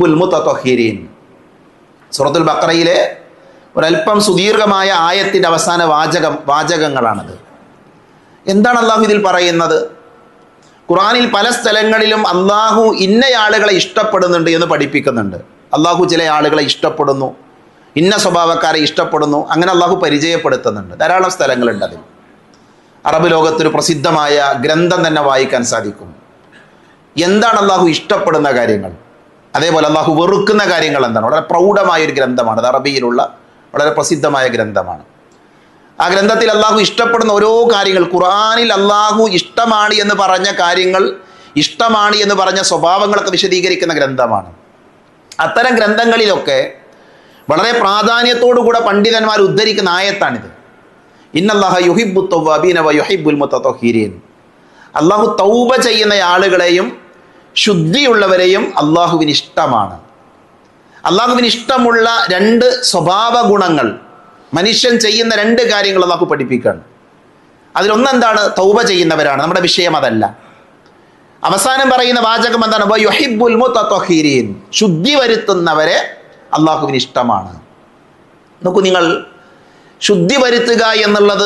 യുഹിബ്ബുൽ മുത്തത്വഹീരീൻ സൂറത്തുൽ ബക്കറയിലെ ഒരല്പം സുദീർഘമായ ആയത്തിൻ്റെ അവസാന വാചകം വാചകങ്ങളാണത് എന്താണ് അള്ളാഹു ഇതിൽ പറയുന്നത് ഖുറാനിൽ പല സ്ഥലങ്ങളിലും അള്ളാഹു ഇന്ന ആളുകളെ ഇഷ്ടപ്പെടുന്നുണ്ട് എന്ന് പഠിപ്പിക്കുന്നുണ്ട് അള്ളാഹു ചില ആളുകളെ ഇഷ്ടപ്പെടുന്നു ഇന്ന സ്വഭാവക്കാരെ ഇഷ്ടപ്പെടുന്നു അങ്ങനെ അള്ളാഹു പരിചയപ്പെടുത്തുന്നുണ്ട് ധാരാളം സ്ഥലങ്ങളുണ്ട് അതിൽ അറബ് ലോകത്തൊരു പ്രസിദ്ധമായ ഗ്രന്ഥം തന്നെ വായിക്കാൻ സാധിക്കും എന്താണ് അള്ളാഹു ഇഷ്ടപ്പെടുന്ന കാര്യങ്ങൾ അതേപോലെ അള്ളാഹു വെറുക്കുന്ന കാര്യങ്ങൾ എന്താണ് വളരെ പ്രൗഢമായ ഒരു ഗ്രന്ഥമാണ് അത് അറബിയിലുള്ള വളരെ പ്രസിദ്ധമായ ഗ്രന്ഥമാണ് ആ ഗ്രന്ഥത്തിൽ അള്ളാഹു ഇഷ്ടപ്പെടുന്ന ഓരോ കാര്യങ്ങൾ ഖുറാനിൽ അള്ളാഹു ഇഷ്ടമാണ് എന്ന് പറഞ്ഞ കാര്യങ്ങൾ ഇഷ്ടമാണ് എന്ന് പറഞ്ഞ സ്വഭാവങ്ങളൊക്കെ വിശദീകരിക്കുന്ന ഗ്രന്ഥമാണ് അത്തരം ഗ്രന്ഥങ്ങളിലൊക്കെ വളരെ പ്രാധാന്യത്തോടുകൂടെ പണ്ഡിതന്മാർ ഉദ്ധരിക്കുന്ന ആയത്താണിത് ഇന്നല്ലാഹ യുഹിബു തൗവാബീന വ യുഹിബുൽ മുത്തത്വഹീരീൻ അള്ളാഹു തൗബ ചെയ്യുന്ന ആളുകളെയും ശുദ്ധിയുള്ളവരെയും അള്ളാഹുവിന് ഇഷ്ടമാണ് അള്ളാഹുവിന് ഇഷ്ടമുള്ള രണ്ട് സ്വഭാവ ഗുണങ്ങൾ മനുഷ്യൻ ചെയ്യുന്ന രണ്ട് കാര്യങ്ങൾ അള്ളാഹു പഠിപ്പിക്കുകയാണ് അതിലൊന്നെന്താണ് തൗബ ചെയ്യുന്നവരാണ് നമ്മുടെ വിഷയം അതല്ല അവസാനം പറയുന്ന വാചകം എന്താണ് വ യുഹിബ്ബുൽ മുത്തത്വഹീരീൻ ശുദ്ധി വരുത്തുന്നവരെ അള്ളാഹുവിന് ഇഷ്ടമാണ് നോക്കൂ നിങ്ങൾ ശുദ്ധി വരുത്തുക എന്നുള്ളത്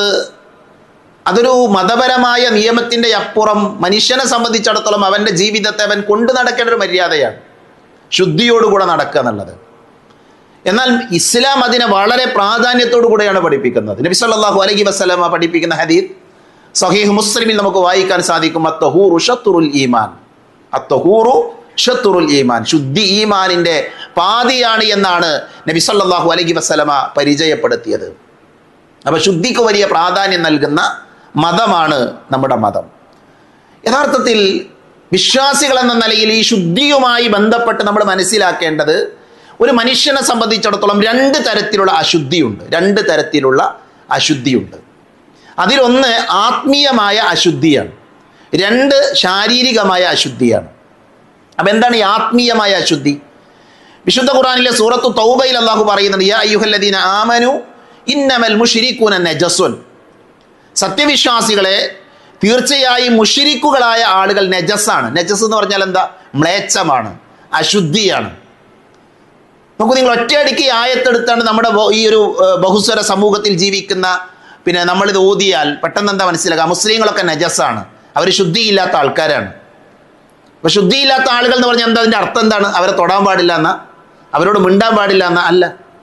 അതൊരു മതപരമായ നിയമത്തിൻ്റെ അപ്പുറം മനുഷ്യനെ സംബന്ധിച്ചിടത്തോളം അവൻ്റെ ജീവിതത്തെ അവൻ കൊണ്ടു നടക്കേണ്ട ഒരു മര്യാദയാണ് ശുദ്ധിയോടുകൂടെ നടക്കുക എന്നുള്ളത് എന്നാൽ ഇസ്ലാം അതിനെ വളരെ പ്രാധാന്യത്തോടു കൂടെയാണ് പഠിപ്പിക്കുന്നത് നബി സല്ലല്ലാഹു അലൈഹി വസല്ലമ പഠിപ്പിക്കുന്ന ഹദീദ് സഹീഹ് മുസ്ലിമിൽ നമുക്ക് വായിക്കാൻ സാധിക്കും അത്തഹൂറു ഷത്തുറുൽ ഈമാൻ അത്തഹൂറു ഷത്തുറുൽ ഈമാൻ ശുദ്ധി ഈമാനിൻ്റെ പാതിയാണ് എന്നാണ് നബി സല്ലല്ലാഹു അലൈഹി വസല്ലമ പരിചയപ്പെടുത്തിയത് അപ്പോൾ ശുദ്ധിക്ക് വലിയ പ്രാധാന്യം നൽകുന്ന മതമാണ് നമ്മുടെ മതം യഥാർത്ഥത്തിൽ വിശ്വാസികൾ എന്ന നിലയിൽ ഈ ശുദ്ധിയുമായി ബന്ധപ്പെട്ട് നമ്മൾ മനസ്സിലാക്കേണ്ടത് ഒരു മനുഷ്യനെ സംബന്ധിച്ചിടത്തോളം രണ്ട് തരത്തിലുള്ള അശുദ്ധിയുണ്ട് രണ്ട് തരത്തിലുള്ള അശുദ്ധിയുണ്ട് അതിലൊന്ന് ആത്മീയമായ അശുദ്ധിയാണ് രണ്ട് ശാരീരികമായ അശുദ്ധിയാണ് അപ്പം എന്താണ് ഈ ആത്മീയമായ അശുദ്ധി വിശുദ്ധ ഖുറാനിലെ സൂറത്തു തൗബയിൽ അള്ളാഹു പറയുന്നത് യാ അയ്യുഹല്ലദീന ആമനു ഇന്നമൽ മുഷിരിക്കൂന നജസുൻ സത്യവിശ്വാസികളെ തീർച്ചയായും മുഷിരിക്കുകളായ ആളുകൾ നജസ്സാണ് നജസ് എന്ന് പറഞ്ഞാൽ എന്താ മ്ലേച്ഛമാണ് അശുദ്ധിയാണ് നോക്കൂ നിങ്ങൾ ഒറ്റയടിക്ക് ഈ ആയത്തെടുത്താണ് നമ്മുടെ ബഹു- ഈ ഒരു ഏഹ്, ബഹുസ്വര സമൂഹത്തിൽ ജീവിക്കുന്ന പിന്നെ നമ്മളിത് ഓതിയാൽ പെട്ടെന്ന് എന്താ മനസ്സിലാക്കുക മുസ്ലിങ്ങളൊക്കെ നജസ്സാണ് അവർ ശുദ്ധിയില്ലാത്ത ആൾക്കാരാണ് അപ്പൊ ശുദ്ധിയില്ലാത്ത ആളുകൾ എന്ന് പറഞ്ഞാൽ എന്താ അതിന്റെ അർത്ഥം എന്താണ് അവരെ തൊടാൻ പാടില്ല എന്ന അവരോട് മിണ്ടാൻ പാടില്ല എന്ന അല്ല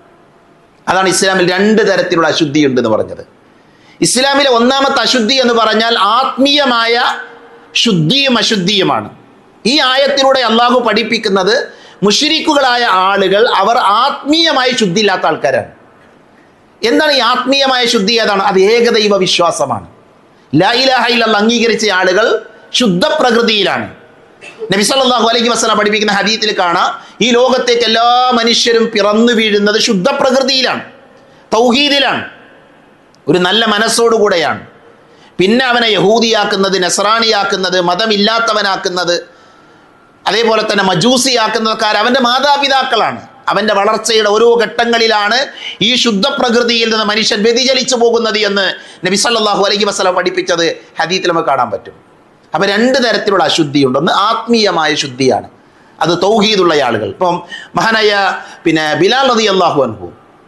അതാണ് ഇസ്ലാമിൽ രണ്ട് തരത്തിലുള്ള അശുദ്ധി ഉണ്ട് എന്ന് പറഞ്ഞത് ഇസ്ലാമിലെ ഒന്നാമത്തെ അശുദ്ധി എന്ന് പറഞ്ഞാൽ ആത്മീയമായ ശുദ്ധിയും അശുദ്ധിയുമാണ് ഈ ആയത്തിലൂടെ അള്ളാഹു പഠിപ്പിക്കുന്നത് മുഷിരിക്കുകളായ ആളുകൾ അവർ ആത്മീയമായി ശുദ്ധിയില്ലാത്ത ആൾക്കാരാണ് എന്താണ് ഈ ആത്മീയമായ ശുദ്ധി ഏതാണ് അത് ഏകദൈവ വിശ്വാസമാണ് ലായിലാഹയിലുള്ള അംഗീകരിച്ച ആളുകൾ ശുദ്ധ പ്രകൃതിയിലാണ് നബി സല്ലല്ലാഹു അലൈഹി വസല്ലം പഠിപ്പിക്കുന്ന ഹദീത്തിൽ കാണാം ഈ ലോകത്തേക്ക് എല്ലാ മനുഷ്യരും പിറന്നു വീഴുന്നത് ശുദ്ധ പ്രകൃതിയിലാണ് തൗഹീദിലാണ് ഒരു നല്ല മനസ്സോടുകൂടെയാണ് പിന്നെ അവനെ യഹൂദിയാക്കുന്നത് നസ്രാണിയാക്കുന്നത് മതമില്ലാത്തവനാക്കുന്നത് അതേപോലെ തന്നെ മജൂസിയാക്കുന്നതൊക്കെ അവൻ്റെ മാതാപിതാക്കളാണ് അവൻ്റെ വളർച്ചയുടെ ഓരോ ഘട്ടങ്ങളിലാണ് ഈ ശുദ്ധ പ്രകൃതിയിൽ നിന്ന് മനുഷ്യൻ വ്യതിചലിച്ചു പോകുന്നത് എന്ന് നബി സല്ലല്ലാഹു അലൈഹി വസല്ലം പഠിപ്പിച്ചത് ഹദീത്തിൽ നമുക്ക് കാണാൻ പറ്റും അപ്പം രണ്ട് തരത്തിലുള്ള അശുദ്ധിയുണ്ട് ഒന്ന് ആത്മീയമായ ശുദ്ധിയാണ് അത് തൗഹീദുള്ള ആളുകൾ ഇപ്പം മഹാനായ പിന്നെ ബിലാൽ റതി അള്ളാഹു അൻഹു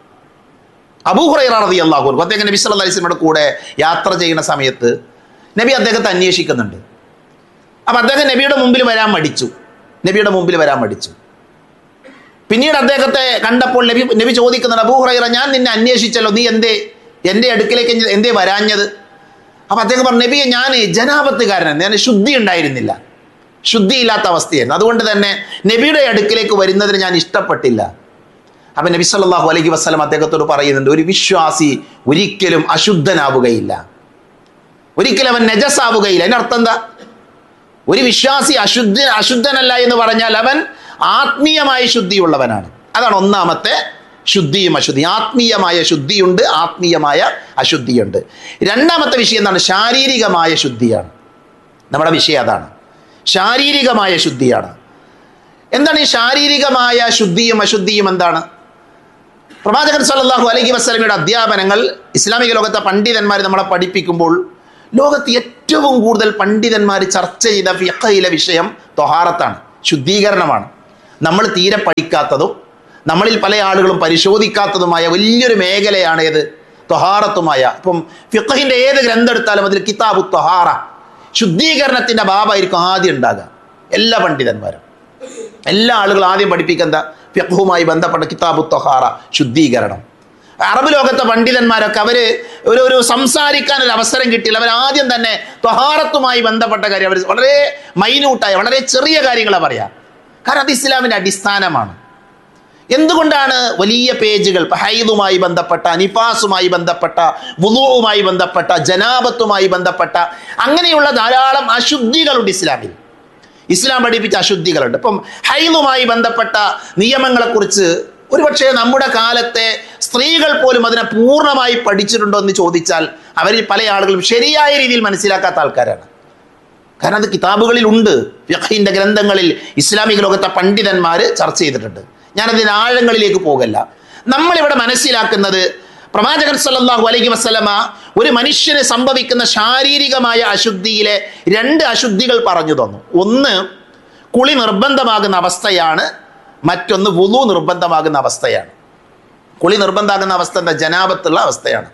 അബൂഹുറൈറ റതി അള്ളാഹു അൻഹു അദ്ദേഹം നബി സല്ലല്ലാഹു അലൈഹി വസല്ലമയുടെ കൂടെ യാത്ര ചെയ്യുന്ന സമയത്ത് നബി അദ്ദേഹത്തെ അന്വേഷിക്കുന്നുണ്ട് അപ്പം അദ്ദേഹം നബിയുടെ മുമ്പിൽ വരാൻ മടിച്ചു നബിയുടെ മുമ്പിൽ വരാൻ മടിച്ചു പിന്നീട് അദ്ദേഹത്തെ കണ്ടപ്പോൾ നബി നബി ചോദിക്കുന്നുണ്ട് അബൂഹുറൈറ ഞാൻ നിന്നെ അന്വേഷിച്ചല്ലോ നീ എന്തേ എൻ്റെ അടുക്കിലേക്ക് എന്തേ വരാഞ്ഞത് അപ്പം അദ്ദേഹം പറഞ്ഞു നബിയെ ഞാൻ ജനാപത്തുകാരനാണ് ഞാൻ ശുദ്ധി ഉണ്ടായിരുന്നില്ല ശുദ്ധിയില്ലാത്ത അവസ്ഥയായിരുന്നു അതുകൊണ്ട് തന്നെ നബിയുടെ അടുക്കിലേക്ക് വരുന്നതിന് ഞാൻ ഇഷ്ടപ്പെട്ടില്ല അപ്പം നബി സല്ലല്ലാഹു അലൈഹി വസ്ലം അദ്ദേഹത്തോട് പറയുന്നുണ്ട് ഒരു വിശ്വാസി ഒരിക്കലും അശുദ്ധനാവുകയില്ല ഒരിക്കലും അവൻ നജസാവുകയില്ല അതിൻ്റെ അർത്ഥം എന്താ ഒരു വിശ്വാസി അശുദ്ധ അശുദ്ധനല്ല എന്ന് പറഞ്ഞാൽ അവൻ ആത്മീയമായ ശുദ്ധിയുള്ളവനാണ് അതാണ് ഒന്നാമത്തെ ശുദ്ധിയും അശുദ്ധി ആത്മീയമായ ശുദ്ധിയുണ്ട് ആത്മീയമായ അശുദ്ധിയുണ്ട് രണ്ടാമത്തെ വിഷയം എന്താണ് ശാരീരികമായ ശുദ്ധിയാണ് നമ്മുടെ വിഷയം അതാണ് ശാരീരികമായ ശുദ്ധിയാണ് എന്താണ് ഈ ശാരീരികമായ ശുദ്ധിയും അശുദ്ധിയും എന്താണ് പ്രവാചകൻ സല്ലല്ലാഹു അലൈഹി വസ്ലമയുടെ അധ്യാപനങ്ങൾ ഇസ്ലാമിക ലോകത്തെ പണ്ഡിതന്മാർ നമ്മളെ പഠിപ്പിക്കുമ്പോൾ ലോകത്ത് ഏറ്റവും കൂടുതൽ പണ്ഡിതന്മാർ ചർച്ച ചെയ്ത ഫിഖയിലെ വിഷയം തൊഹാറത്താണ് ശുദ്ധീകരണമാണ് നമ്മൾ തീരെ പഠിക്കാത്തതും നമ്മളിൽ പല ആളുകളും പരിശോധിക്കാത്തതുമായ വലിയൊരു മേഖലയാണ് ഏത് തൊഹാറത്തുമായ ഇപ്പം ഫിഖഹിന്റെ ഏത് ഗ്രന്ഥം എടുത്താലും അതിൽ കിതാബു തൊഹാറ ശുദ്ധീകരണത്തിന്റെ ഭാവമായിരിക്കും ആദ്യം ഉണ്ടാകുക എല്ലാ പണ്ഡിതന്മാരും എല്ലാ ആളുകളും ആദ്യം പഠിപ്പിക്കുക എന്താ ഫിഖുമായി ബന്ധപ്പെട്ട കിതാബു തൊഹാറ ശുദ്ധീകരണം അറബ് ലോകത്തെ പണ്ഡിതന്മാരൊക്കെ അവര് ഒരു ഒരു സംസാരിക്കാൻ ഒരു അവസരം കിട്ടിയില്ല അവർ ആദ്യം തന്നെ ത്വഹാറത്തുമായി ബന്ധപ്പെട്ട കാര്യം അവർ വളരെ മൈന്യൂട്ടായ വളരെ ചെറിയ കാര്യങ്ങളാണ് പറയാം കാരണം അത് ഇസ്ലാമിന്റെ അടിസ്ഥാനമാണ് എന്തുകൊണ്ടാണ് വലിയ പേജുകൾ ഇപ്പൊ ഹൈദുമായി ബന്ധപ്പെട്ട നിഫാസുമായി ബന്ധപ്പെട്ട വുളുവുമായി ബന്ധപ്പെട്ട ജനാപത്തുമായി ബന്ധപ്പെട്ട അങ്ങനെയുള്ള ധാരാളം അശുദ്ധികളുണ്ട് ഇസ്ലാമിൽ ഇസ്ലാം പഠിപ്പിച്ച അശുദ്ധികളുണ്ട് ഇപ്പം ഹൈദുമായി ബന്ധപ്പെട്ട നിയമങ്ങളെക്കുറിച്ച് ഒരുപക്ഷെ നമ്മുടെ കാലത്തെ സ്ത്രീകൾ പോലും അതിനെ പൂർണ്ണമായി പഠിച്ചിട്ടുണ്ടോ എന്ന് ചോദിച്ചാൽ അവരിൽ പല ആളുകളും ശരിയായ രീതിയിൽ മനസ്സിലാക്കാത്ത ആൾക്കാരാണ് കാരണം അത് കിതാബുകളിൽ ഉണ്ട് ഫിഖഹിന്റെ ഗ്രന്ഥങ്ങളിൽ ഇസ്ലാമിക ലോകത്തെ പണ്ഡിതന്മാർ ചർച്ച ചെയ്തിട്ടുണ്ട് ഞാനതിന് ആഴങ്ങളിലേക്ക് പോകല്ല നമ്മളിവിടെ മനസ്സിലാക്കുന്നത് പ്രവാചകൻ സല്ലല്ലാഹു അലൈഹി വസല്ലമ ഒരു മനുഷ്യന് സംഭവിക്കുന്ന ശാരീരികമായ അശുദ്ധിയിലെ രണ്ട് അശുദ്ധികൾ പറഞ്ഞു തന്നു ഒന്ന് കുളി നിർബന്ധമാകുന്ന അവസ്ഥയാണ് മറ്റൊന്ന് വുളു നിർബന്ധമാകുന്ന അവസ്ഥയാണ് കുളി നിർബന്ധമാകുന്ന അവസ്ഥ എന്താ ജനാപത്തുള്ള അവസ്ഥയാണ്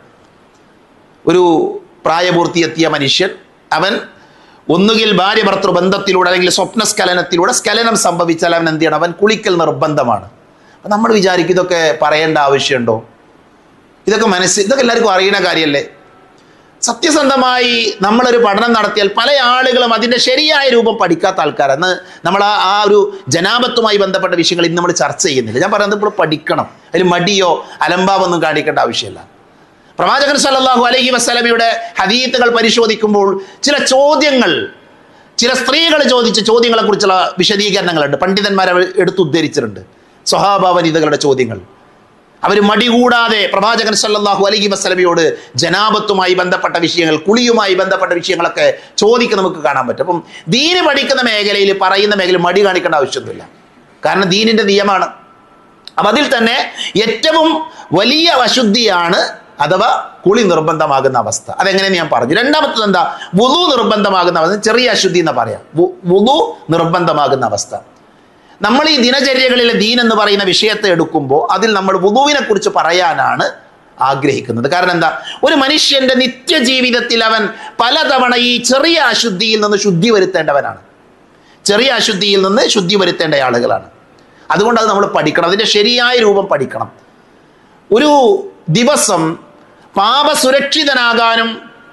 ഒരു പ്രായപൂർത്തിയെത്തിയ മനുഷ്യൻ അവൻ ഒന്നുകിൽ ഭാര്യ ഭർത്തൃ ബന്ധത്തിലൂടെ അല്ലെങ്കിൽ സ്വപ്നസ്ഖലനത്തിലൂടെ സ്ഖലനം സംഭവിച്ചാൽ അവൻ എന്ത് ചെയ്യണം അവൻ കുളിക്കൽ നിർബന്ധമാണ് അപ്പൊ നമ്മൾ വിചാരിക്കും ഇതൊക്കെ പറയേണ്ട ആവശ്യമുണ്ടോ ഇതൊക്കെ മനസ്സിൽ ഇതൊക്കെ എല്ലാവർക്കും അറിയുന്ന കാര്യമല്ലേ സത്യസന്ധമായി നമ്മളൊരു പഠനം നടത്തിയാൽ പല ആളുകളും അതിൻ്റെ ശരിയായ രൂപം പഠിക്കാത്ത ആൾക്കാരാണ് നമ്മൾ ആ ആ ഒരു ജനാപത്തുമായി ബന്ധപ്പെട്ട വിഷയങ്ങൾ ഇന്ന് നമ്മൾ ചർച്ച ചെയ്യുന്നില്ല ഞാൻ പറയുന്നത് ഇപ്പോൾ പഠിക്കണം അതിൽ മടിയോ അലംഭാവൊന്നും കാണിക്കേണ്ട ആവശ്യമില്ല പ്രവാചകൻ സല്ലല്ലാഹു അലൈഹി വസല്ലമയുടെ ഹദീത്തുകൾ പരിശോധിക്കുമ്പോൾ ചില ചോദ്യങ്ങൾ ചില സ്ത്രീകൾ ചോദിച്ച ചോദ്യങ്ങളെ കുറിച്ചുള്ള വിശദീകരണങ്ങളുണ്ട് പണ്ഡിതന്മാർ അവർ എടുത്തുദ്ധരിച്ചിട്ടുണ്ട് സ്വഭാവനിതകളുടെ ചോദ്യങ്ങൾ അവർ മടി കൂടാതെ പ്രവാചകൻ സല്ലല്ലാഹു അലൈഹി വസല്ലമയോട് ജനാപത്തുമായി ബന്ധപ്പെട്ട വിഷയങ്ങൾ കുളിയുമായി ബന്ധപ്പെട്ട വിഷയങ്ങളൊക്കെ ചോദിക്കാൻ നമുക്ക് കാണാൻ പറ്റും അപ്പം ദീന് പഠിക്കുന്ന മേഖലയിൽ പറയുന്ന മേഖല മടി കാണിക്കേണ്ട ആവശ്യമൊന്നുമില്ല കാരണം ദീനിന്റെ നിയമമാണ് അപ്പം അതിൽ തന്നെ ഏറ്റവും വലിയ അശുദ്ധിയാണ് അഥവാ കുളി നിർബന്ധമാകുന്ന അവസ്ഥ അതെങ്ങനെയെന്ന് ഞാൻ പറഞ്ഞു രണ്ടാമത്തത് എന്താ വുളു നിർബന്ധമാകുന്ന അവസ്ഥ ചെറിയ അശുദ്ധി എന്ന് പറയാം വു- വുളു നിർബന്ധമാകുന്ന അവസ്ഥ നമ്മൾ ഈ ദിനചര്യകളിലെ ദീൻ എന്ന് പറയുന്ന വിഷയത്തെ എടുക്കുമ്പോൾ അതിൽ നമ്മൾ വുളുവിനെ കുറിച്ച് പറയാനാണ് ആഗ്രഹിക്കുന്നത് കാരണം എന്താ ഒരു മനുഷ്യന്റെ നിത്യജീവിതത്തിൽ അവൻ പലതവണ ഈ ചെറിയ അശുദ്ധിയിൽ നിന്ന് ശുദ്ധി വരുത്തേണ്ടവനാണ് ചെറിയ അശുദ്ധിയിൽ നിന്ന് ശുദ്ധി വരുത്തേണ്ട ആളുകളാണ് അതുകൊണ്ട് അത് നമ്മൾ പഠിക്കണം അതിൻ്റെ ശരിയായ രൂപം പഠിക്കണം ഒരു ദിവസം പാപസുരക്ഷിതനാകാനും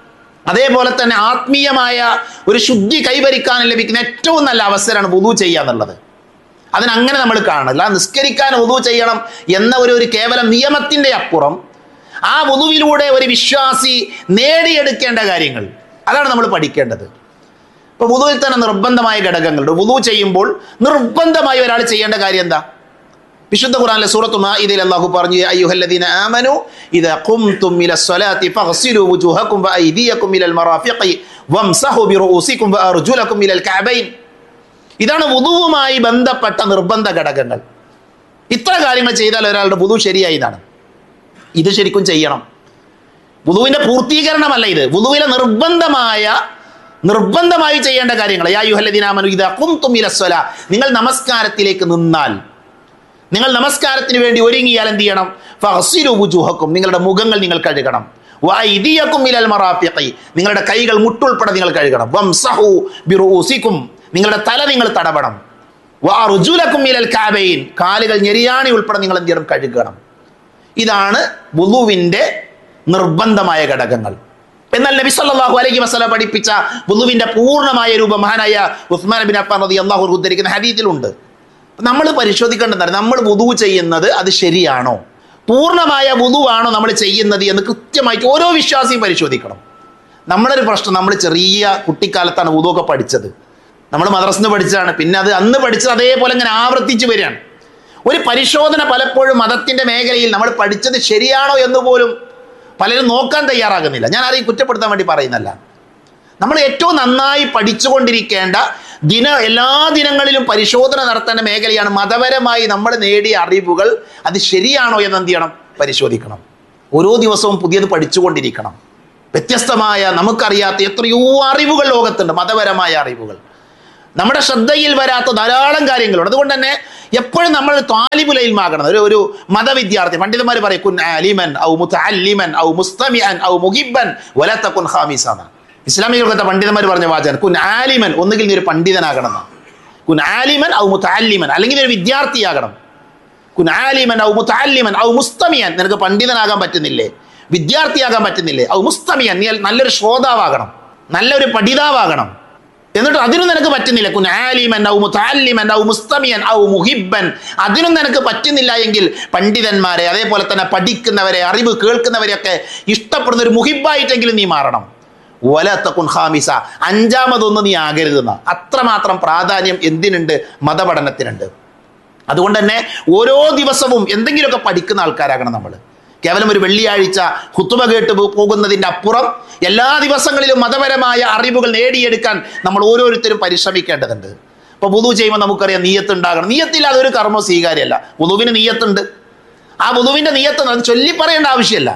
അതേപോലെ തന്നെ ആത്മീയമായ ഒരു ശുദ്ധി കൈവരിക്കാനും ലഭിക്കുന്ന ഏറ്റവും നല്ല അവസരമാണ് വുതു ചെയ്യുക എന്നുള്ളത് അതിനങ്ങനെ നമ്മൾ കാണില്ല നിസ്കരിക്കാൻ വുതു ചെയ്യണം എന്ന ഒരു ഒരു കേവലം നിയമത്തിൻ്റെ അപ്പുറം ആ വുതുവിലൂടെ ഒരു വിശ്വാസി നേടിയെടുക്കേണ്ട കാര്യങ്ങൾ അതാണ് നമ്മൾ പഠിക്കേണ്ടത് ഇപ്പൊ വുതുവിൽ തന്നെ നിർബന്ധമായ ഘടകങ്ങളുണ്ട് വുതു ചെയ്യുമ്പോൾ നിർബന്ധമായി ഒരാൾ ചെയ്യേണ്ട കാര്യം എന്താ വിശുദ്ധ ഖുർആനിലെ സൂറത്തു മാഇദയിൽ അല്ലാഹു പറഞ്ഞു "യാ അയ്യുഹല്ലദീന ആമനു ഇദാ ഖുംതും ഇലസ് സ്വലാത്തി ഫഗ്സിലു വുജൂഹക്കും വഅയ്ദിയക്കും ഇലൽ മറാഫിഖി വംസഹു ബിറൂസിക്കും വഅർജുലക്കും ഇലൽ കഅബൈൻ ഇതാണ് വുതുവുമായി ബന്ധപ്പെട്ട നിർബന്ധ ഘടകങ്ങൾ ഇത്ര കാര്യങ്ങൾ ചെയ്താൽ ഒരാളുടെ വുതു ശരിയായി എന്നാണ് ഇത് ശരിക്കും ചെയ്യണം വുതുവിന്റെ പൂർത്തീകരണമല്ല ഇത് വുതുവിലെ നിർബന്ധമായ നിർബന്ധമായി ചെയ്യേണ്ട കാര്യങ്ങൾ യാ യുഹല്ലദീനാമനു ഇദാ ഖുംതും ഇലസ് സ്വലാ നിങ്ങൾ നമസ്കാരത്തിലേക്ക് നിന്നാൽ നിങ്ങൾ നമസ്കാരത്തിന് വേണ്ടി ഒരുങ്ങിയാൽ എന്ത് ചെയ്യണം ഫഹ്സിലു വുജൂഹക്കും നിങ്ങളുടെ മുഖങ്ങൾ നിങ്ങൾ കഴുകണം വൈദിയക്കും ഇലൽ മറാഫിഖി നിങ്ങളുടെ കൈകൾ മുട്ടുൾപ്പെടെ നിങ്ങൾ കഴുകണം വംസഹു ബിറൂസിക്കും നിങ്ങളുടെ തല നിങ്ങൾ തടവണം വാറുജുലക്കും ഇലൽ കാബൈൻ കാലുകൾ ഞെരിയാണി ഉൾപ്പെടെ നിങ്ങൾ എന്ത് ചെയ്യണം കഴുകണം ഇതാണ് വുളുവിന്റെ നിർബന്ധമായ ഘടകങ്ങൾ എന്നാൽ നബി സല്ലല്ലാഹു അലൈഹി വസല്ലം പഠിപ്പിച്ച വുളുവിന്റെ പൂർണ്ണമായ രൂപം മഹാനായ ഉസ്മാൻ ബിൻ അഫ്ഫാൻ റളിയല്ലാഹു അൻഹു ഉദ്ധരിക്കുന്ന ഹദീസിലുണ്ട് നമ്മൾ പരിശോധിക്കേണ്ടതാണ് നമ്മൾ വുതു ചെയ്യുന്നത് അത് ശരിയാണോ പൂർണ്ണമായ വുതുവാണോ നമ്മൾ ചെയ്യുന്നത് എന്ന് കൃത്യമായിട്ട് ഓരോ വിശ്വാസിയും പരിശോധിക്കണം നമ്മളൊരു പ്രശ്നം നമ്മൾ ചെറിയ കുട്ടിക്കാലത്താണ് വുതുവൊക്കെ പഠിച്ചത് നമ്മൾ മദ്രസിന് പഠിച്ചതാണ് പിന്നെ അത് അന്ന് പഠിച്ചത് അതേപോലെ ഇങ്ങനെ ആവർത്തിച്ച് വരികയാണ് ഒരു പരിശോധന പലപ്പോഴും മതത്തിന്റെ മേഖലയിൽ നമ്മൾ പഠിച്ചത് ശരിയാണോ എന്ന് പോലും പലരും നോക്കാൻ തയ്യാറാകുന്നില്ല ഞാൻ ആരെയും കുറ്റപ്പെടുത്താൻ വേണ്ടി പറയുന്നല്ല നമ്മൾ ഏറ്റവും നന്നായി പഠിച്ചുകൊണ്ടിരിക്കേണ്ട ദിന എല്ലാ ദിനങ്ങളിലും പരിശോധന നടത്തേണ്ട മേഖലയാണ് മതപരമായി നമ്മൾ നേടിയ അറിവുകൾ അത് ശരിയാണോ എന്ന് എന്ത് ചെയ്യണം പരിശോധിക്കണം ഓരോ ദിവസവും പുതിയത് പഠിച്ചുകൊണ്ടിരിക്കണം വ്യത്യസ്തമായ നമുക്കറിയാത്ത എത്രയോ അറിവുകൾ ലോകത്തുണ്ട് മതപരമായ അറിവുകൾ നമ്മുടെ ശ്രദ്ധയിൽ വരാത്ത ധാരാളം കാര്യങ്ങളുണ്ട് അതുകൊണ്ട് തന്നെ എപ്പോഴും നമ്മൾ താലിബുലയിൽമാകണം ഒരു ഒരു മതവിദ്യാർത്ഥി പണ്ഡിതന്മാർ പറയും കുൻ അലിമൻ ഔ മുത്തഅല്ലിമൻ ഔ മുസ്തമിഅൻ ഔ മുഹിബ്ബൻ വല തകുൻ ഖാമിസന ഇസ്ലാമികൾക്കത്തെ പണ്ഡിതന്മാർ പറഞ്ഞ വാചകം കുൻ ആലിമൻ ഒന്നുകിൽ നീ ഒരു പണ്ഡിതനാകണം എന്നാ. കുൻ ആലിമൻ ഔ മുത്തഅല്ലിമൻ അല്ലെങ്കിൽ നീ ഒരു വിദ്യാർത്ഥിയാകണം കുൻ ആലിമൻ ഔ മുത്തഅല്ലിമൻ ഔ മുസ്തമിയൻ നിനക്ക് പണ്ഡിതനാകാൻ പറ്റുന്നില്ലേ വിദ്യാർത്ഥിയാകാൻ പറ്റുന്നില്ലേ ഔ മുസ്തമിയൻ നീ നല്ലൊരു ശ്രോതാവാകണം നല്ലൊരു പഠിതാവാകണം എന്നിട്ട് അതിനും നിനക്ക് പറ്റുന്നില്ല കുൻ ആലിമൻ ഔ മുത്തഅല്ലിമൻ ഔ മുസ്തമിയൻ ഔ മുഹിബ്ബൻ അതിനും നിനക്ക് പറ്റുന്നില്ല എങ്കിൽ പണ്ഡിതന്മാരെ അതേപോലെ തന്നെ പഠിക്കുന്നവരെ അറിവ് കേൾക്കുന്നവരെയൊക്കെ ഇഷ്ടപ്പെടുന്ന ഒരു മുഹിബായിട്ടെങ്കിലും നീ മാറണം വലത്തക്കുൻ ഖാമിസ അഞ്ചാമതൊന്നും നീ ആകരുതെന്ന അത്രമാത്രം പ്രാധാന്യം എന്തിനുണ്ട് മതപഠനത്തിനുണ്ട് അതുകൊണ്ട് തന്നെ ഓരോ ദിവസവും എന്തെങ്കിലുമൊക്കെ പഠിക്കുന്ന ആൾക്കാരാകണം നമ്മൾ കേവലം ഒരു വെള്ളിയാഴ്ച ഹുത്തുബ കേട്ട് പോ- പോകുന്നതിൻ്റെ അപ്പുറം എല്ലാ ദിവസങ്ങളിലും മതപരമായ അറിവുകൾ നേടിയെടുക്കാൻ നമ്മൾ ഓരോരുത്തരും പരിശ്രമിക്കേണ്ടതുണ്ട് ഇപ്പോൾ വുതു ചെയ്യുമ്പോൾ നമുക്കറിയാം നീയത്ത് ഉണ്ടാകണം നീയത്തില്ലാതെ ഒരു കർമ്മം സ്വീകാര്യമല്ല വുതുവിന് നീയത്തുണ്ട് ആ വുതുവിൻ്റെ നീയത്ത് അത് ചൊല്ലി പറയേണ്ട ആവശ്യമല്ല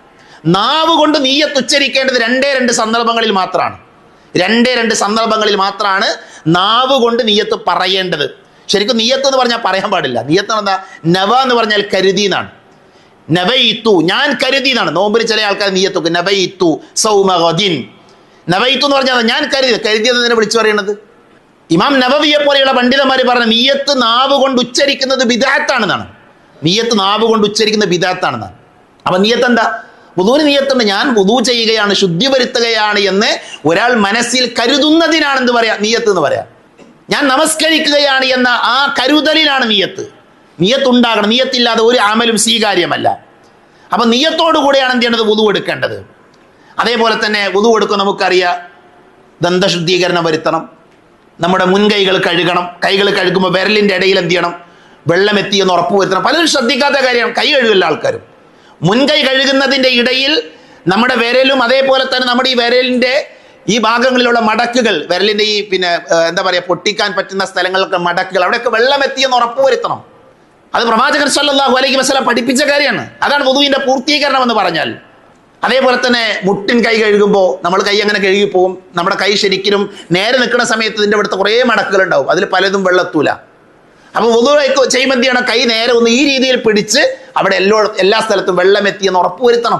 നാവ് കൊണ്ട് നീയത്ത് ഉച്ചരിക്കേണ്ടത് രണ്ടേ രണ്ട് സന്ദർഭങ്ങളിൽ മാത്രമാണ് രണ്ടേ രണ്ട് സന്ദർഭങ്ങളിൽ മാത്രമാണ് നാവ് കൊണ്ട് നീയത്ത് പറയേണ്ടത് ശരിക്കും നീയത്ത് എന്ന് പറഞ്ഞാൽ പറയാൻ പാടില്ല നീയത്ത് എന്താ നവ എന്ന് പറഞ്ഞാൽ കരുതി എന്നാണ് നവയിത്തു ഞാൻ കരുതി എന്നാണ് നോമ്പിന് ചില ആൾക്കാർ നീയത്തു നവയിത്തു സൗമഗദിൻ നവയിത്തു എന്ന് പറഞ്ഞാൽ ഞാൻ കരുതി കരുതിയത് എന്തിനെ വിളിച്ചു പറയണത് ഇമാം നബവിയെ പോലെയുള്ള പണ്ഡിതന്മാർ പറഞ്ഞ നീയത്ത് നാവ് കൊണ്ട് ഉച്ചരിക്കുന്നത് ബിദാത്താണെന്നാണ് നീയത്ത് നാവ് കൊണ്ട് ഉച്ചരിക്കുന്ന ബിദാത്താണെന്നാണ് അപ്പൊ നീയത്ത് എന്താ വുദൂന് നീയത്തുണ്ട് ഞാൻ വുദൂ ചെയ്യുകയാണ് ശുദ്ധി വരുത്തുകയാണ് എന്ന് ഒരാൾ മനസ്സിൽ കരുതുന്നതിനാണ് എന്ത് പറയാ നീയത്ത് എന്ന് പറയാം ഞാൻ നമസ്കരിക്കുകയാണ് എന്ന ആ കരുതലിനാണ് നീയത്ത് നീയത്ത് ഉണ്ടാകണം നീയത്തില്ലാതെ ഒരു അമലും സ്വീകാര്യമല്ല അപ്പൊ നീയത്തോടു കൂടെയാണ് എന്ത് ചെയ്യേണ്ടത് വുദു എടുക്കേണ്ടത് അതേപോലെ തന്നെ വുദു എടുക്കും നമുക്കറിയാം ദന്തശുദ്ധീകരണം വരുത്തണം നമ്മുടെ മുൻകൈകൾ കഴുകണം കൈകൾ കഴുകുമ്പോൾ വിരലിൻ്റെ ഇടയിൽ എന്ത് ചെയ്യണം വെള്ളം എത്തിയെന്ന് ഉറപ്പ് വരുത്തണം പലരും ശ്രദ്ധിക്കാത്ത കാര്യമാണ് കൈ കഴുകില്ല ആൾക്കാരും മുൻകൈ കഴുകുന്നതിൻ്റെ ഇടയിൽ നമ്മുടെ വിരലും അതേപോലെ തന്നെ നമ്മുടെ ഈ വിരലിൻ്റെ ഈ ഭാഗങ്ങളിലുള്ള മടക്കുകൾ വിരലിൻ്റെ ഈ പിന്നെ ഏഹ്, എന്താ പറയുക പൊട്ടിക്കാൻ പറ്റുന്ന സ്ഥലങ്ങളിലൊക്കെ മടക്കുകൾ അവിടെയൊക്കെ വെള്ളം എത്തിയെന്ന് ഉറപ്പ് വരുത്തണം അത് പ്രവാചകൻ സല്ലല്ലാഹു അലൈഹി വസല്ലം പഠിപ്പിച്ച കാര്യമാണ് അതാണ് വുദുവിന്റെ പൂർത്തീകരണം എന്ന് പറഞ്ഞാൽ അതേപോലെ തന്നെ മുട്ടിൻ കൈ കഴുകുമ്പോൾ നമ്മൾ കൈ അങ്ങനെ കഴുകി പോകും നമ്മുടെ കൈ ശരിക്കും നേരെ നിൽക്കുന്ന സമയത്ത് ഇതിൻ്റെ അവിടുത്തെ കുറേ മടക്കുകൾ ഉണ്ടാവും അതിൽ പലതും വെള്ളത്തൂല അപ്പോൾ വുദു ചെയ്യുമ്പോൾ എന്ത് ചെയ്യണം കൈ നേരെ ഒന്ന് ഈ രീതിയിൽ പിടിച്ച് അവിടെ എല്ലാ എല്ലാ സ്ഥലത്തും വെള്ളം എത്തിയെന്ന് ഉറപ്പ് വരുത്തണം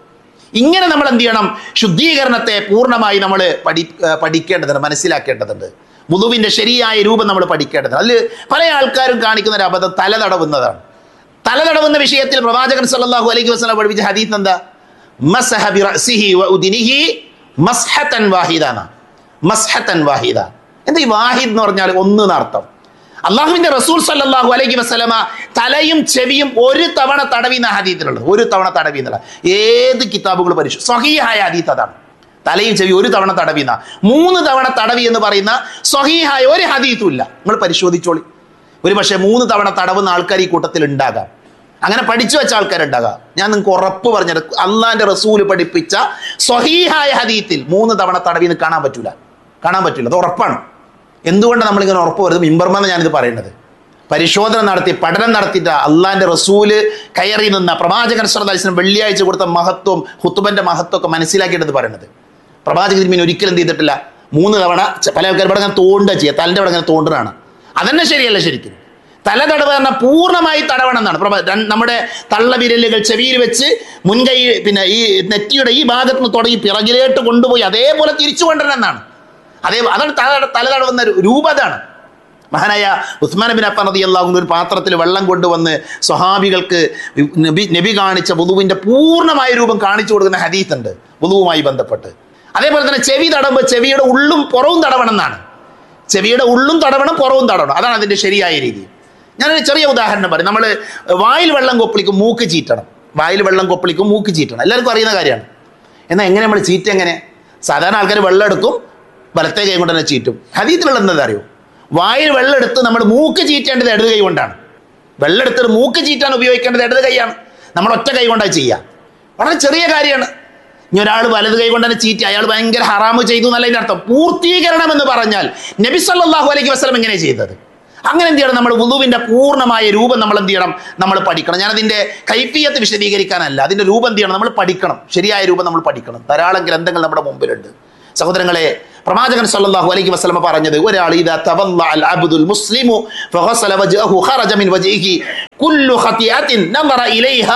ഇങ്ങനെ നമ്മൾ എന്ത് ചെയ്യണം ശുദ്ധീകരണത്തെ പൂർണ്ണമായി നമ്മൾ പഠി ഏർ പഠിക്കേണ്ടതുണ്ട് മനസ്സിലാക്കേണ്ടതുണ്ട് മുതുവിൻ്റെ ശരിയായ രൂപം നമ്മൾ പഠിക്കേണ്ടതുണ്ട് അതിൽ പല ആൾക്കാരും കാണിക്കുന്ന ഒരു അബദ്ധം തല തടവുന്നതാണ് തല തടവുന്ന വിഷയത്തിൽ പ്രവാചകൻ സല്ലല്ലാഹു അലൈഹി വസല്ലം പഠിപ്പിച്ച ഹദീസ് എന്താ മസഹ ബിറഅസിഹി വഉദിനിഹി മസ്ഹതൻ വാഹിദാന മസ്ഹതൻ വാഹിദ എന്താ ഈ വാഹിദ് എന്ന് പറഞ്ഞാൽ ഒന്ന് എന്നർത്ഥം അള്ളാഹുവിന്റെ റസൂൽ സല്ലല്ലാഹു അലൈഹി വസല്ലമ തലയും ചെവിയും ഒരു തവണ തടവി എന്ന ഹദീത്തിലുള്ളത് ഒരു തവണ തടവി എന്നുള്ള ഏത് കിതാബുകൾ പരിശു സഹീഹായ ഹദീത്ത് അതാണ് തലയും ചെവി ഒരു തവണ തടവി എന്ന മൂന്ന് തവണ തടവി എന്ന് പറയുന്ന സഹീഹായ ഒരു ഹദീത്തും ഇല്ല നിങ്ങൾ പരിശോധിച്ചോളി ഒരു പക്ഷേ മൂന്ന് തവണ തടവുന്ന ആൾക്കാർ ഈ കൂട്ടത്തിൽ ഉണ്ടാകാം അങ്ങനെ പഠിച്ചു വെച്ച ആൾക്കാരുണ്ടാകാം ഞാൻ നിങ്ങൾക്ക് ഉറപ്പ് പറഞ്ഞത് അള്ളാന്റെ റസൂല് പഠിപ്പിച്ച സ്വഹീഹായ ഹദീത്തിൽ മൂന്ന് തവണ തടവി എന്ന് കാണാൻ പറ്റൂല കാണാൻ പറ്റൂല അത് ഉറപ്പാണ് എന്തുകൊണ്ടാണ് നമ്മളിങ്ങനെ ഉറപ്പ് വരുന്നത് മിമ്പർമെന്ന് ഞാനിത് പറയുന്നത് പരിശോധന നടത്തി പഠനം നടത്തിയിട്ട് അള്ളാന്റെ റസൂല് കയറി നിന്ന പ്രവാചകൻ ശ്രദ്ധാലിസിന് വെള്ളിയാഴ്ച കൊടുത്ത മഹത്വം ഹുത്തുബന്റെ മഹത്വം ഒക്കെ മനസ്സിലാക്കിയിട്ട് പറയുന്നത് പ്രവാചകൻ തിരുമീൻ ഒരിക്കലും എന്ത് ചെയ്തിട്ടില്ല മൂന്ന് തവണ ച- പല ആൾക്കാർ ഇവിടെ അങ്ങനെ തോണ്ടുക ചെയ്യുക തലൻ്റെ അവിടെ അങ്ങനെ തോണ്ടുകയാണ് അതന്നെ ശരിയല്ല ശരിക്കും തല തടവ് പറഞ്ഞാൽ പൂർണ്ണമായി തടവണം എന്നാണ് പ്രഭ- രണ്ട് നമ്മുടെ തള്ളവിരലുകൾ ചെവിയിൽ വെച്ച് മുൻകൈ പിന്നെ ഈ നെറ്റിയുടെ ഈ ഭാഗത്ത് നിന്ന് തുടങ്ങി പിറകിലേട്ട് കൊണ്ടുപോയി അതേപോലെ തിരിച്ചു കൊണ്ടുവരണം എന്നാണ് അതേ അതാണ് തല തല തടവുന്ന ഒരു രൂപം അതാണ് മഹാനായ ഉസ്മാൻ ബിൻ അഫ്ഫാൻ റളിയല്ലാഹു ഒരു പാത്രത്തിൽ വെള്ളം കൊണ്ടുവന്ന് സ്വഹാബികൾക്ക് നബി നബി കാണിച്ച വുളുവിന്റെ പൂർണ്ണമായ രൂപം കാണിച്ചു കൊടുക്കുന്ന ഹദീസ് ഉണ്ട് വുളുവുമായി ബന്ധപ്പെട്ട് അതേപോലെ തന്നെ ചെവി തടവുമ്പോൾ ചെവിയുടെ ഉള്ളും പുറവും തടവണം എന്നാണ് ചെവിയുടെ ഉള്ളും തടവണം പുറവും തടവണം അതാണ് അതിന്റെ ശരിയായ രീതി ഞാനൊരു ചെറിയ ഉദാഹരണം പറയും നമ്മൾ വായിൽ വെള്ളം കൊപ്പളിക്കും മൂക്ക് ചീറ്റണം വായിൽ വെള്ളം കൊപ്പളിക്കും മൂക്ക് ചീറ്റണം എല്ലാവർക്കും അറിയുന്ന കാര്യമാണ് എന്നാൽ എങ്ങനെ നമ്മൾ ചീറ്റ എങ്ങനെ സാധാരണ ആൾക്കാർ വെള്ളം എടുക്കും വലത്തെ കൈ കൊണ്ട് തന്നെ ചീറ്റും ഹദീത്തിലുള്ള എന്താ അറിയോ വായിൽ വെള്ളം എടുത്ത് നമ്മൾ മൂക്ക് ചീറ്റേണ്ടത് ഇടത് കൈ കൊണ്ടാണ് വെള്ളം എടുത്തിട്ട് മൂക്ക് ചീറ്റാൻ ഉപയോഗിക്കേണ്ടത് ഇടത് കൈയാണ് നമ്മൾ ഒറ്റ കൈ കൊണ്ടാണ് ചെയ്യുക വളരെ ചെറിയ കാര്യമാണ് ഇനി ഒരാൾ വലത് കൈ കൊണ്ട് തന്നെ ചീറ്റി അയാൾ ഭയങ്കര ഹറാമ് ചെയ്തു എന്നല്ല ഇതിന്റെ അർത്ഥം പൂർത്തീകരണം എന്ന് പറഞ്ഞാൽ നബി സല്ലല്ലാഹു അലൈഹി വസല്ലം എങ്ങനെ ചെയ്തത് അങ്ങനെ എന്ത് ചെയ്യണം നമ്മൾ വുളുവിന്റെ പൂർണ്ണമായ രൂപം നമ്മൾ എന്ത് ചെയ്യണം നമ്മൾ പഠിക്കണം ഞാനതിന്റെ കൈഫിയത്ത് വിശദീകരിക്കാനല്ല അതിന്റെ രൂപം എന്ത് ചെയ്യണം നമ്മൾ പഠിക്കണം ശരിയായ രൂപം നമ്മൾ പഠിക്കണം ധാരാളം ഗ്രന്ഥങ്ങൾ നമ്മുടെ മുമ്പിലുണ്ട് സഹോദരങ്ങളെ പ്രവാചകൻ സല്ലല്ലാഹു അലൈഹി വസല്ലമ പറഞ്ഞത് ഒരാൾ ഇദാ തവല്ല അൽ അബ്ദുൽ മുസ്ലിമു ഫഗസല വജ്ഹഹു ഖറജ മിൻ വജ്ഹിഹി കുല്ലു ഖതിയത്തിൻ നദറ ഇലൈഹാ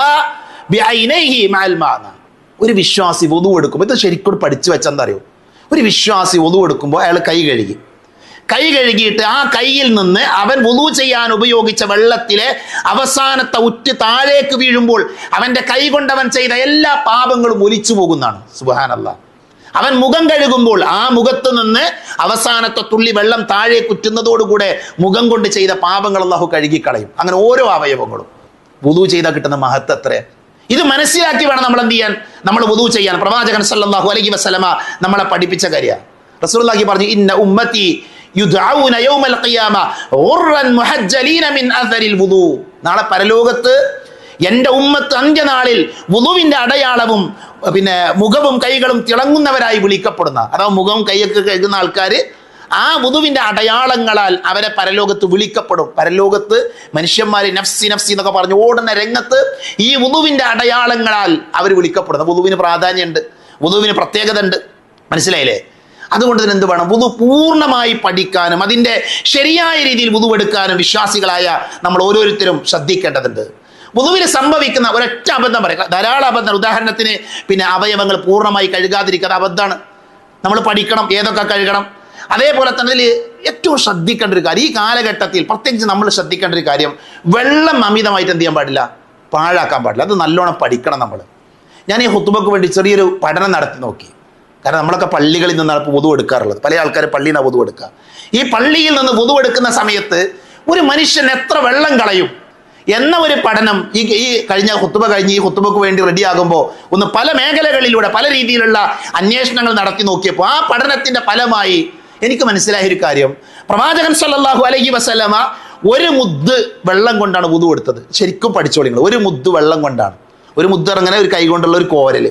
ബിഐനൈഹി മഅൽ മാന ഒരു വിശ്വാസി വുദു എടുക്കുമ്പോൾ ഇത് ശരിക്കും പഠിച്ചു വെച്ചെന്താ അറിയോ ഒരു വിശ്വാസി വുദു എടുക്കുമ്പോൾ അയാൾ കൈ കഴുകി കൈ കഴുകിയിട്ട് ആ കൈയിൽ നിന്ന് അവൻ വുളു ചെയ്യാൻ ഉപയോഗിച്ച വെള്ളത്തിലെ അവസാനത്തെ ഉറ്റ് താഴേക്ക് വീഴുമ്പോൾ അവന്റെ കൈ കൊണ്ടവൻ ചെയ്ത എല്ലാ പാപങ്ങളും ഒലിച്ചു പോകുന്നതാണ് സുബാനല്ല അവൻ മുഖം കഴുകുമ്പോൾ ആ മുഖത്ത് നിന്ന് അവസാനത്തെ തുള്ളി വെള്ളം താഴെ കുറ്റുന്നതോടുകൂടെ മുഖം കൊണ്ട് ചെയ്ത പാപങ്ങൾ അള്ളാഹു കഴുകിക്കളയും അങ്ങനെ ഓരോ അവയവങ്ങളും വുതു ചെയ്താൽ കിട്ടുന്ന മഹത്ത് എത്രയാ ഇത് മനസ്സിലാക്കി വേണം നമ്മൾ എന്ത് ചെയ്യാൻ നമ്മൾ വുതു ചെയ്യാൻ പ്രവാചകൻ സല്ലല്ലാഹു അലൈഹി വസല്ലമ നമ്മളെ പഠിപ്പിച്ച കാര്യ റസൂലുള്ളാഹി പറഞ്ഞു ഇന്ന ഉമ്മത്തി യുദ്ഔന യൗമൽ ഖിയാമ ഗുർറൻ മുഹജ്ജലീന മിൻ അഥരിൽ വുദു നാളെ പരലോകത്ത് എൻ്റെ ഉമ്മത്ത് അന്ത്യനാളിൽ വുളുവിന്റെ അടയാളവും പിന്നെ മുഖവും കൈകളും തിളങ്ങുന്നവരായി വിളിക്കപ്പെടുന്ന അഥവാ മുഖവും കൈയൊക്കെ കഴുകുന്ന ആൾക്കാർ ആ വുതുവിന്റെ അടയാളങ്ങളാൽ അവരെ പരലോകത്ത് വിളിക്കപ്പെടും പരലോകത്ത് മനുഷ്യന്മാര് നഫ്സി നഫ്സി എന്നൊക്കെ പറഞ്ഞു ഓടുന്ന രംഗത്ത് ഈ വുതുവിന്റെ അടയാളങ്ങളാൽ അവർ വിളിക്കപ്പെടുന്നു വുതുവിന് പ്രാധാന്യമുണ്ട് വുതുവിന് പ്രത്യേകത ഉണ്ട് മനസ്സിലായില്ലേ അതുകൊണ്ട് തന്നെ എന്ത് വേണം വുതു പൂർണ്ണമായി പഠിക്കാനും അതിൻ്റെ ശരിയായ രീതിയിൽ വുതു എടുക്കാനും വിശ്വാസികളായ നമ്മൾ ഓരോരുത്തരും ശ്രദ്ധിക്കേണ്ടതുണ്ട് വുതുവിൽ സംഭവിക്കുന്ന ഒരൊറ്റ അബദ്ധം പറയാം ധാരാളം അബദ്ധം ഉദാഹരണത്തിന് പിന്നെ അവയവങ്ങൾ പൂർണ്ണമായി കഴുകാതിരിക്കാതെ അബദ്ധമാണ് നമ്മൾ പഠിക്കണം ഏതൊക്കെ കഴുകണം അതേപോലെ തന്നെ ഇതിൽ ഏറ്റവും ശ്രദ്ധിക്കേണ്ട ഒരു കാര്യം ഈ കാലഘട്ടത്തിൽ പ്രത്യേകിച്ച് നമ്മൾ ശ്രദ്ധിക്കേണ്ട ഒരു കാര്യം വെള്ളം അമിതമായിട്ട് എന്ത് ചെയ്യാൻ പാടില്ല പാഴാക്കാൻ പാടില്ല അത് നല്ലോണം പഠിക്കണം നമ്മൾ ഞാൻ ഈ ഹുത്തുബക്ക് വേണ്ടി ചെറിയൊരു പഠനം നടത്തി നോക്കി കാരണം നമ്മളൊക്കെ പള്ളികളിൽ നിന്നാണ് ഇപ്പോൾ വധു എടുക്കാറുള്ളത് പല ആൾക്കാർ പള്ളിയിൽ നിന്ന് വധു എടുക്കുക ഈ പള്ളിയിൽ നിന്ന് വധു എടുക്കുന്ന സമയത്ത് ഒരു മനുഷ്യൻ എത്ര വെള്ളം കളയും എന്ന ഒരു പഠനം ഈ ഈ കഴിഞ്ഞ ഹുത്തുബ കഴിഞ്ഞ് ഈ ഹുത്തുബക്ക് വേണ്ടി റെഡിയാകുമ്പോൾ ഒന്ന് പല മേഖലകളിലൂടെ പല രീതിയിലുള്ള അന്വേഷണങ്ങൾ നടത്തി നോക്കിയപ്പോൾ ആ പഠനത്തിന്റെ ഫലമായി എനിക്ക് മനസ്സിലായ ഒരു കാര്യം പ്രവാചകൻ സല്ലല്ലാഹു അലൈഹി വസല്ലമ ഒരു മുദ്ദ് വെള്ളം കൊണ്ടാണ് വുതു എടുത്തത് ശരിക്കും പഠിച്ചോളി നിങ്ങൾ ഒരു മുദ്ദ് വെള്ളം കൊണ്ടാണ് ഒരു മുദ്ദ് ഇറങ്ങനെ ഒരു കൈ കൊണ്ടുള്ള ഒരു കോരൽ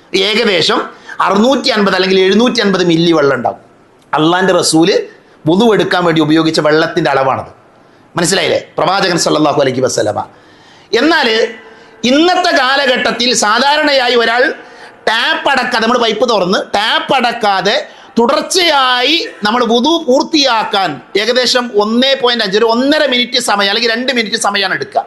ഏകദേശം അറുന്നൂറ്റി അൻപത് അല്ലെങ്കിൽ എഴുന്നൂറ്റി അൻപത് മില്ലി വെള്ളം ഉണ്ടാവും അള്ളാന്റെ റസൂല് വുതു എടുക്കാൻ വേണ്ടി ഉപയോഗിച്ച വെള്ളത്തിന്റെ അളവാണത് മനസ്സിലായില്ലേ പ്രവാചകൻ സല്ലല്ലാഹു അലൈഹി വസല്ലമ എന്നാൽ ഇന്നത്തെ കാലഘട്ടത്തിൽ സാധാരണയായി ഒരാൾ ടാപ്പ് അടക്കാതെ നമ്മൾ പൈപ്പ് തുറന്ന് ടാപ്പ് അടക്കാതെ തുടർച്ചയായി നമ്മൾ വുതു പൂർത്തിയാക്കാൻ ഏകദേശം ഒന്നേ പോയിന്റ് അഞ്ച് ഒരു ഒന്നര മിനിറ്റ് സമയം അല്ലെങ്കിൽ രണ്ട് മിനിറ്റ് സമയമാണ് എടുക്കുക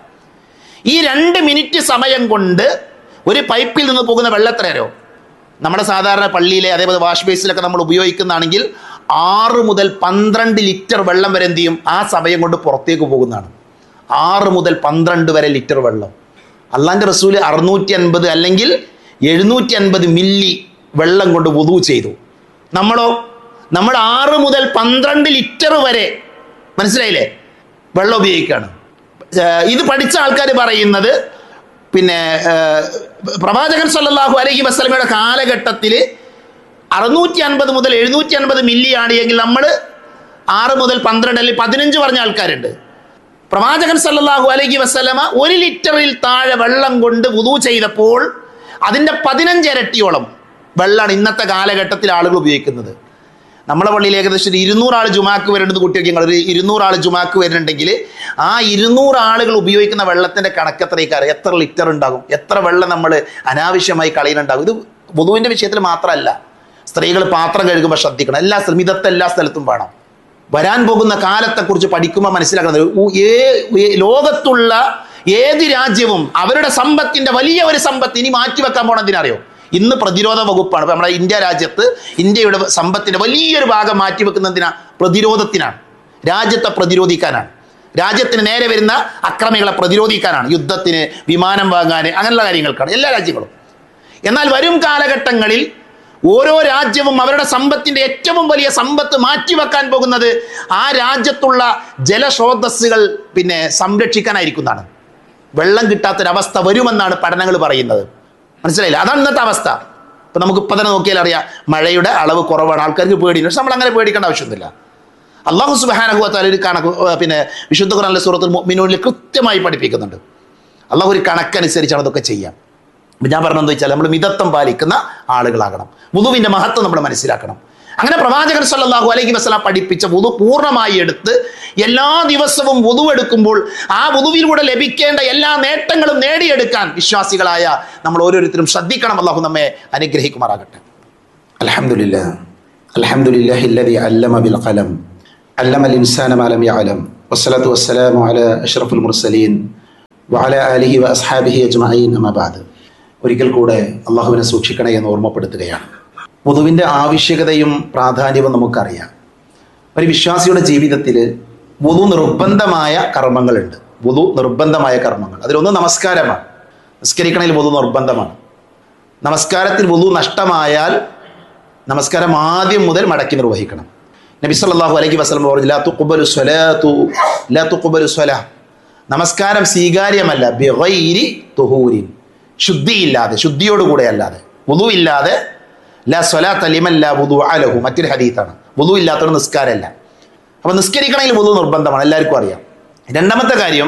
ഈ രണ്ട് മിനിറ്റ് സമയം കൊണ്ട് ഒരു പൈപ്പിൽ നിന്ന് പോകുന്ന വെള്ളത്തിനോ നമ്മുടെ സാധാരണ പള്ളിയിലെ അതേപോലെ വാഷ് ബേസിലൊക്കെ നമ്മൾ ഉപയോഗിക്കുന്നതാണെങ്കിൽ ആറ് മുതൽ പന്ത്രണ്ട് ലിറ്റർ വെള്ളം വരെ എന്ത് ചെയ്യും ആ സമയം കൊണ്ട് പുറത്തേക്ക് പോകുന്നതാണ് ആറ് മുതൽ പന്ത്രണ്ട് വരെ ലിറ്റർ വെള്ളം അള്ളാന്റെ റസൂല് അറുന്നൂറ്റി അൻപത് അല്ലെങ്കിൽ എഴുന്നൂറ്റി അൻപത് മില്ലി വെള്ളം കൊണ്ട് വുതു ചെയ്തു നമ്മളോ നമ്മൾ ആറ് മുതൽ പന്ത്രണ്ട് ലിറ്റർ വരെ മനസ്സിലായില്ലേ വെള്ളം ഉപയോഗിക്കുകയാണ് ഏർ ഇത് പഠിച്ച ആൾക്കാർ പറയുന്നത് പിന്നെ ഏർ പ്രവാചകൻ സല്ലല്ലാഹു അലൈഹി വസല്ലമയുടെ കാലഘട്ടത്തിൽ അറുന്നൂറ്റി അൻപത് മുതൽ എഴുന്നൂറ്റി അൻപത് മില്ലി ആണ് എങ്കിൽ നമ്മൾ ആറ് മുതൽ പന്ത്രണ്ട് അല്ലെങ്കിൽ പതിനഞ്ച് പറഞ്ഞ ആൾക്കാരുണ്ട് പ്രവാചകൻ സല്ലല്ലാഹു അലൈഹി വസല്ലമ ഒരു ലിറ്ററിൽ താഴെ വെള്ളം കൊണ്ട് വുതു ചെയ്തപ്പോൾ അതിൻ്റെ പതിനഞ്ച് ഇരട്ടിയോളം വെള്ളമാണ് ഇന്നത്തെ കാലഘട്ടത്തിൽ ആളുകൾ ഉപയോഗിക്കുന്നത് നമ്മളെ പള്ളിയിൽ ഏകദേശം ഒരു ഇരുന്നൂറ് ആൾ ജുമാക്ക് വരുന്നത് കുട്ടിയൊക്കെ നിങ്ങൾ ഒരു ഇരുന്നൂറ് ആൾ ജുമാക്ക് വരുന്നുണ്ടെങ്കിൽ ആ ഇരുന്നൂറ് ആളുകൾ ഉപയോഗിക്കുന്ന വെള്ളത്തിന്റെ കണക്ക് എത്രയ്ക്കാറ് എത്ര ലിറ്റർ ഉണ്ടാകും എത്ര വെള്ളം നമ്മൾ അനാവശ്യമായി കളയുന്നുണ്ടാകും ഇത് വധുവിന്റെ വിഷയത്തിൽ മാത്രമല്ല സ്ത്രീകൾ പാത്രം കഴുകുമ്പോൾ ശ്രദ്ധിക്കണം എല്ലാ സ്ഥലം ഇതത്തെ എല്ലാ സ്ഥലത്തും വേണം വരാൻ പോകുന്ന കാലത്തെക്കുറിച്ച് പഠിക്കുമ്പോൾ മനസ്സിലാക്കുന്നത് ഉ- ഏ- ഏ- ലോകത്തുള്ള ഏത് രാജ്യവും അവരുടെ സമ്പത്തിന്റെ വലിയ ഒരു സമ്പത്ത് ഇനി മാറ്റിവെക്കാൻ പോണതിനറിയോ ഇന്ന് പ്രതിരോധ വകുപ്പാണ് ഇപ്പൊ നമ്മുടെ ഇന്ത്യ രാജ്യത്ത് ഇന്ത്യയുടെ സമ്പത്തിന്റെ വലിയൊരു ഭാഗം മാറ്റിവെക്കുന്നതിനാ പ്രതിരോധത്തിനാണ് രാജ്യത്തെ പ്രതിരോധിക്കാനാണ് രാജ്യത്തിന് നേരെ വരുന്ന അക്രമികളെ പ്രതിരോധിക്കാനാണ് യുദ്ധത്തിന് വിമാനം വാങ്ങാൻ അങ്ങനെയുള്ള കാര്യങ്ങൾക്കാണ് എല്ലാ രാജ്യങ്ങളും എന്നാൽ വരും കാലഘട്ടങ്ങളിൽ ഓരോ രാജ്യവും അവരുടെ സമ്പത്തിന്റെ ഏറ്റവും വലിയ സമ്പത്ത് മാറ്റിവെക്കാൻ പോകുന്നത് ആ രാജ്യത്തുള്ള ജലസ്രോതസ്സുകൾ പിന്നെ സംരക്ഷിക്കാനായിരിക്കുന്നതാണ് വെള്ളം കിട്ടാത്തൊരവസ്ഥ വരുമെന്നാണ് പഠനങ്ങൾ പറയുന്നത് മനസ്സിലായില്ല അതാണ് ഇന്നത്തെ അവസ്ഥ ഇപ്പൊ നമുക്ക് ഇപ്പൊ തന്നെ നോക്കിയാൽ അറിയാം മഴയുടെ അളവ് കുറവാണ് ആൾക്കാർക്ക് പേടിയുണ്ട് പക്ഷെ നമ്മൾ അങ്ങനെ പേടിക്കേണ്ട ആവശ്യമൊന്നുമില്ല അള്ളാഹു സുബാനഹുഅത്താല ഒരു കണക്ക് ഏർ പിന്നെ വിശുദ്ധ ഖുറാനിലെ സൂറത്തുൽ മുഅ്മിനൂനിൽ കൃത്യമായി പഠിപ്പിക്കുന്നുണ്ട് അള്ളാഹു ഒരു കണക്കനുസരിച്ചാണ് അതൊക്കെ ചെയ്യാം അപ്പൊ ഞാൻ പറഞ്ഞതെന്ന് വെച്ചാൽ നമ്മൾ മിതത്വം പാലിക്കുന്ന ആളുകളാകണം വുതുവിന്റെ മഹത്വം നമ്മൾ മനസ്സിലാക്കണം അങ്ങനെ പ്രവാചകൻ സല്ലല്ലാഹു അലൈഹി വസല്ലം പഠിപ്പിച്ച വുതു പൂർണ്ണമായി എടുത്ത് എല്ലാ ദിവസവും വുതു എടുക്കുമ്പോൾ ആ വുതുവിലൂടെ ലഭിക്കേണ്ട എല്ലാ നേട്ടങ്ങളും നേടിയെടുക്കാൻ വിശ്വാസികളായ നമ്മൾ ഓരോരുത്തരും ശ്രദ്ധിക്കണം അള്ളാഹു നമ്മെ അനുഗ്രഹിക്കുമാറാകട്ടെ അലഹമില്ല الحمد لله الذي علم بالقلم علم الإنسان ما لم يعلم والصلاة والسلام على أشرف المرسلين وعلى آله وأصحابه أجمعين أما بعد ഒരിക്കൽ കൂടെ അള്ളാഹുവിനെ സൂക്ഷിക്കണേ എന്ന് ഓർമ്മപ്പെടുത്തുകയാണ് വധുവിൻ്റെ ആവശ്യകതയും പ്രാധാന്യവും നമുക്കറിയാം ഒരു വിശ്വാസിയുടെ ജീവിതത്തിൽ വധു നിർബന്ധമായ കർമ്മങ്ങളുണ്ട് വധു നിർബന്ധമായ കർമ്മങ്ങൾ അതിലൊന്ന് നമസ്കാരമാണ് നിസ്കരിക്കണതിൽ വധു നിർബന്ധമാണ് നമസ്കാരത്തിൽ വധു നഷ്ടമായാൽ നമസ്കാരം ആദ്യം മുതൽ മടക്കി നിർവഹിക്കണം നബി സല്ലല്ലാഹു അലൈഹി വസല്ലം പറഞ്ഞു ലാ തുഖ്ബലു സ്വലാത്തു ലാ തുഖ്ബലു സ്വലാ നമസ്കാരം സ്വീകാര്യമല്ല ബിഗൈരി തുഹൂരിൻ ശുദ്ധിയില്ലാതെ ശുദ്ധിയോടുകൂടെ അല്ലാതെ വുദു ഇല്ലാതെ ലാ സ്വലാത്ത ലിമൻ ലാ വുദു അലഹു മറ്റൊരു ഹദീത്താണ് വുദു ഇല്ലാത്തൊരു നിസ്കാരമല്ല അപ്പോൾ നിസ്കരിക്കണമെങ്കിൽ വുദു നിർബന്ധമാണ് എല്ലാവർക്കും അറിയാം രണ്ടാമത്തെ കാര്യം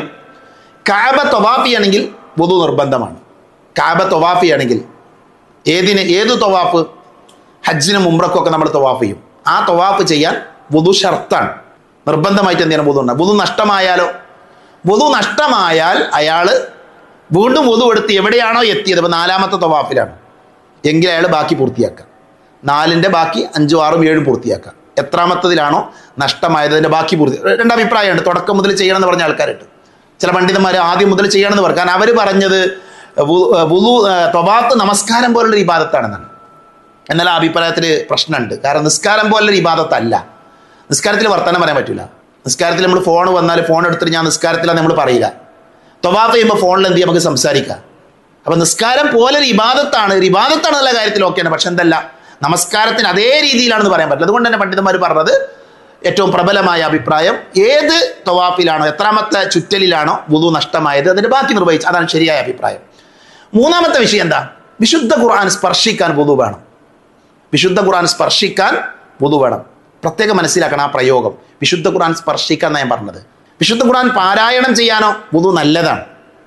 കാബ തൊവാഫിയാണെങ്കിൽ വുദു നിർബന്ധമാണ് കാബ തൊവാഫിയാണെങ്കിൽ ഏതിന് ഏത് തൊവാഫ് ഹജ്ജിനും ഉംറക്കൊക്കെ നമ്മൾ തൊവാഫ് ചെയ്യും ആ തൊവാഫ് ചെയ്യാൻ വുദു ഷർത്താണ് നിർബന്ധമായിട്ട് എന്ത് ചെയ്യണം വുദു ഉണ്ട് വുദു നഷ്ടമായാലോ വുദു നഷ്ടമായാൽ അയാൾ വീണ്ടും വുദു എടുത്ത് എവിടെയാണോ എത്തിയത് ഇപ്പോൾ നാലാമത്തെ തൊവാഫിലാണ് എങ്കിൽ അയാൾ ബാക്കി പൂർത്തിയാക്കുക നാലിൻ്റെ ബാക്കി അഞ്ചും ആറും ഏഴും പൂർത്തിയാക്കുക എത്രാമത്തതിലാണോ നഷ്ടമായത് അതിൻ്റെ ബാക്കി പൂർത്തി രണ്ട് അഭിപ്രായമുണ്ട് തുടക്കം മുതൽ ചെയ്യണമെന്ന് പറഞ്ഞ ആൾക്കാരുണ്ട് ചില പണ്ഡിതന്മാർ ആദ്യം മുതൽ ചെയ്യണമെന്ന് പറയും കാരണം അവർ പറഞ്ഞത് വു- വുദു തൊവാത്ത് നമസ്കാരം പോലുള്ളൊരു ഇബാദത്താണെന്നാണ് എന്നാൽ ആ അഭിപ്രായത്തിൽ പ്രശ്നമുണ്ട് കാരണം നിസ്കാരം പോലൊരു ഇബാദത്തല്ല നിസ്കാരത്തിൽ വർത്തമാനം പറയാൻ പറ്റില്ല നിസ്കാരത്തിൽ നമ്മൾ ഫോൺ വന്നാൽ ഫോൺ എടുത്തിട്ട് ഞാൻ നിസ്കാരത്തിലാണ് നമ്മൾ പറയുക തൊവാഫ് ചെയ്യുമ്പോൾ ഫോണിൽ എന്ത് ചെയ്യും നമുക്ക് സംസാരിക്കാം അപ്പം നിസ്കാരം പോലെ ഒരു ഇബാദത്താണ് ഒരു ഇബാദത്താണ് എന്നുള്ള കാര്യത്തിൽ ഓക്കെയാണ് പക്ഷെ എന്തല്ല നമസ്കാരത്തിന് അതേ രീതിയിലാണെന്ന് പറയാൻ പറ്റില്ല അതുകൊണ്ട് തന്നെ പണ്ഡിതന്മാർ പറഞ്ഞത് ഏറ്റവും പ്രബലമായ അഭിപ്രായം ഏത് തൊവാഫിലാണോ എത്രാമത്തെ ചുറ്റലിലാണോ വുതു നഷ്ടമായത് അതിൻ്റെ ബാക്കി നിർവഹിച്ചു അതാണ് ശരിയായ അഭിപ്രായം മൂന്നാമത്തെ വിഷയം എന്താ വിശുദ്ധ ഖുർആൻ സ്പർശിക്കാൻ വുതു വേണം വിശുദ്ധ ഖുർആൻ സ്പർശിക്കാൻ വുതു വേണം പ്രത്യേകം മനസ്സിലാക്കണം ആ പ്രയോഗം വിശുദ്ധ ഖുർആൻ സ്പർശിക്കാൻ ഞാൻ പറഞ്ഞത് വിശുദ്ധ ഖുർആൻ പാരായണം ചെയ്യാനോ വുതു നല്ലതാണ്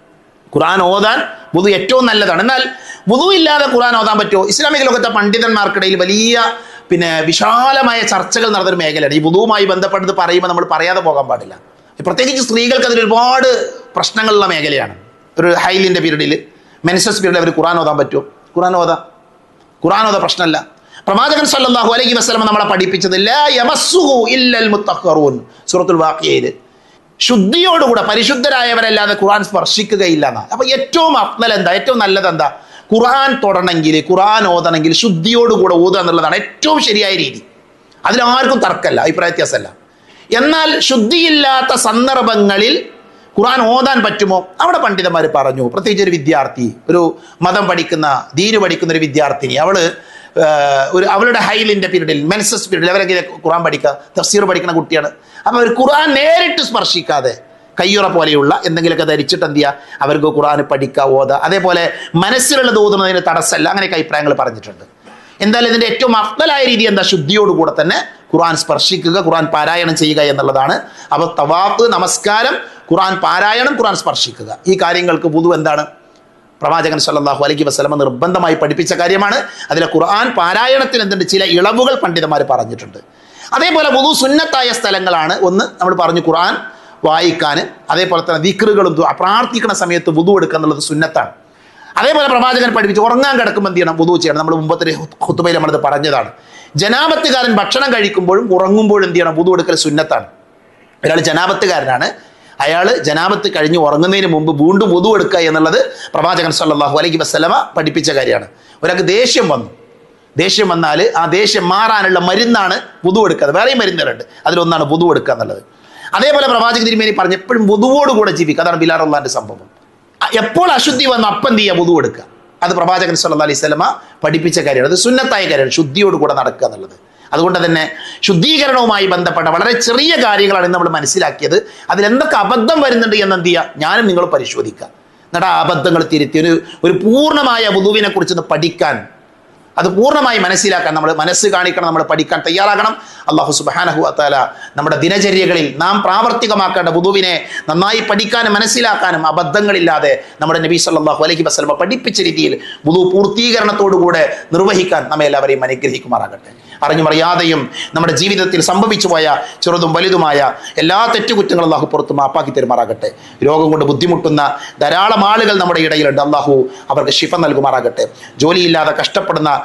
ഖുർആൻ ഓതാൻ വുതു ഏറ്റവും നല്ലതാണ് എന്നാൽ വുതു ഇല്ലാതെ ഖുർആൻ ഓതാൻ പറ്റുമോ ഇസ്ലാമിക ലോകത്തെ പണ്ഡിതന്മാർക്കിടയിൽ വലിയ പിന്നെ വിശാലമായ ചർച്ചകൾ നടന്നൊരു മേഖലയാണ് ഈ വുതുവുമായി ബന്ധപ്പെട്ടത് പറയുമ്പോൾ നമ്മൾ പറയാതെ പോകാൻ പാടില്ല പ്രത്യേകിച്ച് സ്ത്രീകൾക്ക് അതിൽ ഒരുപാട് പ്രശ്നങ്ങളുള്ള മേഖലയാണ് ഒരു ഹൈലിൻ്റെ പീരീഡിൽ മെൻസസ് പീരീഡിൽ അവർ ഖുർആൻ ഓതാൻ പറ്റുമോ ഖുർആൻ ഓതാം ഖുർആൻ ഓതാ പ്രശ്നമല്ല പ്രവാചകൻ സല്ലല്ലാഹു അലൈഹി വസല്ലം നമ്മളെ പഠിപ്പിച്ചത് ലാ യമസ്സുഹു ഇല്ലൽ മുത്തഖറൂൻ സൂറത്തുൽ വാഖിയയിൽ ശുദ്ധിയോടുകൂടെ പരിശുദ്ധരായവരല്ലാതെ ഖുർആൻ സ്പർശിക്കുകയില്ല എന്നാ അപ്പൊ ഏറ്റവും അഫ്നൽ എന്താ ഏറ്റവും നല്ലത് എന്താ ഖുർആൻ തൊടണമെങ്കിൽ ഖുർആൻ ഓതണമെങ്കിൽ ശുദ്ധിയോടുകൂടെ ഓതുക എന്നുള്ളതാണ് ഏറ്റവും ശരിയായ രീതി അതിലാർക്കും തർക്കമല്ല അഭിപ്രായ വ്യത്യാസമല്ല എന്നാൽ ശുദ്ധിയില്ലാത്ത സന്ദർഭങ്ങളിൽ ഖുർആൻ ഓതാൻ പറ്റുമോ അവിടെ പണ്ഡിതന്മാർ പറഞ്ഞു പ്രത്യേകിച്ച് ഒരു വിദ്യാർത്ഥി ഒരു മതം പഠിക്കുന്ന ദീന് പഠിക്കുന്ന ഒരു വിദ്യാർത്ഥിനി അവള് ആഹ്, ഒരു അവളുടെ ഹൈലിൻ്റെ പീരീഡിൽ മെൻസസ് പീരീഡിൽ അവരൊക്കെ ഖുർആൻ പഠിക്കുക തഫ്സീർ പഠിക്കുന്ന കുട്ടിയാണ് അപ്പോൾ അവർ ഖുർആൻ നേരിട്ട് സ്പർശിക്കാതെ കയ്യുറ പോലെയുള്ള എന്തെങ്കിലുമൊക്കെ ധരിച്ചിട്ട് എന്ത് ചെയ്യുക അവർക്ക് ഖുർആൻ പഠിക്കുക ഓതുക അതേപോലെ മനസ്സിലുള്ളത് ഓതുന്നതിന് തടസ്സമല്ല അങ്ങനെയൊക്കെ അഭിപ്രായങ്ങൾ പറഞ്ഞിട്ടുണ്ട് എന്തായാലും ഇതിൻ്റെ ഏറ്റവും അഫ്തലായ രീതി എന്താ ശുദ്ധിയോടുകൂടെ തന്നെ ഖുർആൻ സ്പർശിക്കുക ഖുർആൻ പാരായണം ചെയ്യുക എന്നുള്ളതാണ് അപ്പോൾ തവാഫ് നമസ്കാരം ഖുർആൻ പാരായണം ഖുർആൻ സ്പർശിക്കുക ഈ കാര്യങ്ങൾക്ക് പൊതു എന്താണ് പ്രവാചകൻ സല്ലല്ലാഹു അലൈഹി വസല്ലമ നിർബന്ധമായി പഠിപ്പിച്ച കാര്യമാണ് അതിലെ ഖുർആൻ പാരായണത്തിന് എന്തുണ്ട് ചില ഇളവുകൾ പണ്ഡിതന്മാർ പറഞ്ഞിട്ടുണ്ട് അതേപോലെ പൊതു സുന്നത്തായ സ്ഥലങ്ങളാണ് ഒന്ന് നമ്മൾ പറഞ്ഞു ഖുർആൻ വായിക്കാൻ അതേപോലെ തന്നെ ദിക്റുകളും ദുആ, പ്രാർത്ഥിക്കുന്ന സമയത്ത് വുതു എടുക്കുക എന്നുള്ളത് സുന്നത്താണ് അതേപോലെ പ്രവാചകൻ പഠിപ്പിച്ച് ഉറങ്ങാൻ കിടക്കുമ്പോൾ എന്ത് ചെയ്യണം വുതു ചെയ്യണം നമ്മൾ മുമ്പത്തെ ഹുത്തുബയിൽ നമ്മളത് പറഞ്ഞതാണ് ജനാപത്തുകാരൻ ഭക്ഷണം കഴിക്കുമ്പോഴും ഉറങ്ങുമ്പോഴും എന്ത് ചെയ്യണം വുതു എടുക്കൽ സുന്നത്താണ് ഒരാൾ ജനാപത്തുകാരനാണ് അയാൾ ജനാപത്ത് കഴിഞ്ഞ് ഉറങ്ങുന്നതിന് മുമ്പ് വീണ്ടും വുതു എടുക്കുക എന്നുള്ളത് പ്രവാചകൻ സല്ലല്ലാഹു അലൈഹി വസല്ലമ പഠിപ്പിച്ച കാര്യമാണ് ഒരാൾക്ക് ദേഷ്യം വന്നു ദേഷ്യം വന്നാൽ ആ ദേഷ്യം മാറാനുള്ള മരുന്നാണ് വുതു എടുക്കുക വേറെയും മരുന്നുകളുണ്ട് അതിലൊന്നാണ് വുതു എടുക്കുക എന്നുള്ളത് അതേപോലെ പ്രവാചക തിരുമേനി പറഞ്ഞു എപ്പോഴും വുതുവോട് കൂടെ ജീവിക്കുക അതാണ് ബിലാറുള്ളാന്റെ സംഭവം അ- എപ്പോൾ അശുദ്ധി വന്നു അപ്പം എന്ത് ചെയ്യുക വുതു എടുക്കുക അത് പ്രവാചകൻ സല്ലല്ലാഹു അലൈഹി സ്വലമ പഠിപ്പിച്ച കാര്യമാണ് അത് സുന്നത്തായ കാര്യമാണ് ശുദ്ധിയോട് കൂടെ നടക്കുക എന്നുള്ളത് അതുകൊണ്ട് തന്നെ ശുദ്ധീകരണവുമായി ബന്ധപ്പെട്ട വളരെ ചെറിയ കാര്യങ്ങളാണ് ഇന്ന് നമ്മൾ മനസ്സിലാക്കിയത് അതിൽ എന്തൊക്കെ അബദ്ധം വരുന്നുണ്ട് എന്ന് എന്ത് ചെയ്യുക ഞാനും നിങ്ങൾ പരിശോധിക്കുക എന്നിട്ട് ആ അബദ്ധങ്ങൾ തിരുത്തി ഒരു ഒരു പൂർണ്ണമായ വുതുവിനെ കുറിച്ചൊന്ന് പഠിക്കാൻ അത് പൂർണ്ണമായി മനസ്സിലാക്കാൻ നമ്മൾ മനസ്സ് കാണിക്കണം നമ്മൾ പഠിക്കാൻ തയ്യാറാകണം അള്ളാഹു സുബാനഹു അത്താല നമ്മുടെ ദിനചര്യകളിൽ നാം പ്രാവർത്തികമാക്കേണ്ട വുതുവിനെ നന്നായി പഠിക്കാനും മനസ്സിലാക്കാനും അബദ്ധങ്ങളില്ലാതെ നമ്മുടെ നബി സല്ലല്ലാഹു അലൈഹി വസല്ലമ പഠിപ്പിച്ച രീതിയിൽ വുതു പൂർത്തീകരണത്തോടുകൂടെ നിർവഹിക്കാൻ നമ്മെ എല്ലാവരെയും അനുഗ്രഹിക്കുമാറാകട്ടെ അറിഞ്ഞുമറിയാതെയും നമ്മുടെ ജീവിതത്തിൽ സംഭവിച്ചു പോയ ചെറുതും വലുതുമായ എല്ലാ തെറ്റുകുറ്റങ്ങളും അള്ളാഹു പുറത്ത് മാപ്പാക്കി തരുമാറാകട്ടെ രോഗം കൊണ്ട് ബുദ്ധിമുട്ടുന്ന ധാരാളം ആളുകൾ നമ്മുടെ ഇടയിലുണ്ട് അള്ളാഹു അവർക്ക് ശിഫ നൽകുമാറാകട്ടെ ജോലിയില്ലാതെ കഷ്ടപ്പെടുന്ന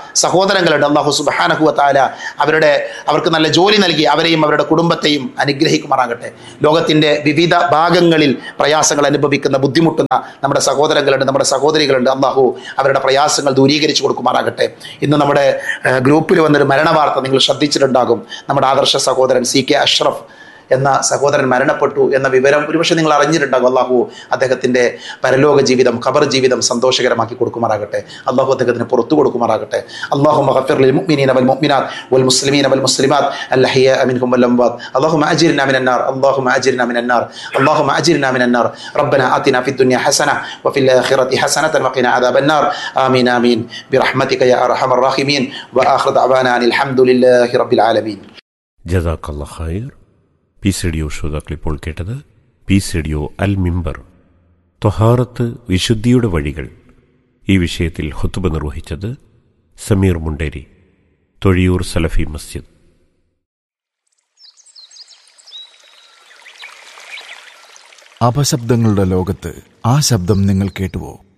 സഹോദരങ്ങളുണ്ട് അള്ളാഹു സുബാനഹുവ താല അവരുടെ അവർക്ക് നല്ല ജോലി നൽകി അവരെയും അവരുടെ കുടുംബത്തെയും അനുഗ്രഹിക്കുമാറാകട്ടെ ലോകത്തിൻ്റെ വിവിധ ഭാഗങ്ങളിൽ പ്രയാസങ്ങൾ അനുഭവിക്കുന്ന ബുദ്ധിമുട്ടുന്ന നമ്മുടെ സഹോദരങ്ങളുണ്ട് നമ്മുടെ സഹോദരികളുണ്ട് അള്ളാഹു അവരുടെ പ്രയാസങ്ങൾ ദൂരീകരിച്ചു കൊടുക്കുമാറാകട്ടെ ഇന്ന് നമ്മുടെ ഏഹ്, ഗ്രൂപ്പിൽ വന്നൊരു മരണവാർത്ത നിങ്ങൾ ശ്രദ്ധിച്ചിട്ടുണ്ടാകും നമ്മുടെ ആദർശ സഹോദരൻ സി കെ അഷ്റഫ് എന്ന സഹോദരൻ മരണപ്പെട്ടു എന്ന വിവരം ഒരുപക്ഷെ നിങ്ങൾ അറിഞ്ഞിട്ടുണ്ടാകും അള്ളാഹു അദ്ദേഹത്തിൻ്റെ പരലോക ജീവിതം ഖബർ ജീവിതം സന്തോഷകരമാക്കി കൊടുക്കുമാറാകട്ടെ അള്ളാഹു അദ്ദേഹത്തിന് പുറത്തു കൊടുക്കുമാറാകട്ടെ അള്ളാഹു മഹഫിർ للمؤمنين والمؤمنات والمسلمين والمسلمات الأحياء منهم والأموات اللهم أجرنا من النار اللهم أجرنا من النار اللهم أجرنا من النار ربنا آتنا في الدنيا حسنة وفي الآخرة حسنة وقنا عذاب النار آمين آمين برحمتك يا أرحم الراحمين وآخر دعوانا أن الحمد لله رب العالمين ജസാക്കല്ല ഖൈർ പീസ് റേഡിയോ ശ്രോതാക്കൾ ഇപ്പോൾ കേട്ടത് പീസ് റേഡിയോ അൽ മിമ്പർ തൊഹാറത്ത് വിശുദ്ധിയുടെ വഴികൾ ഈ വിഷയത്തിൽ ഹുത്തുബ നിർവഹിച്ചത് സമീർ മുണ്ടേരി തൊഴിയൂർ സലഫി മസ്ജിദ് അപശബ്ദങ്ങളുടെ ലോകത്ത് ആ ശബ്ദം നിങ്ങൾ കേട്ടുവോ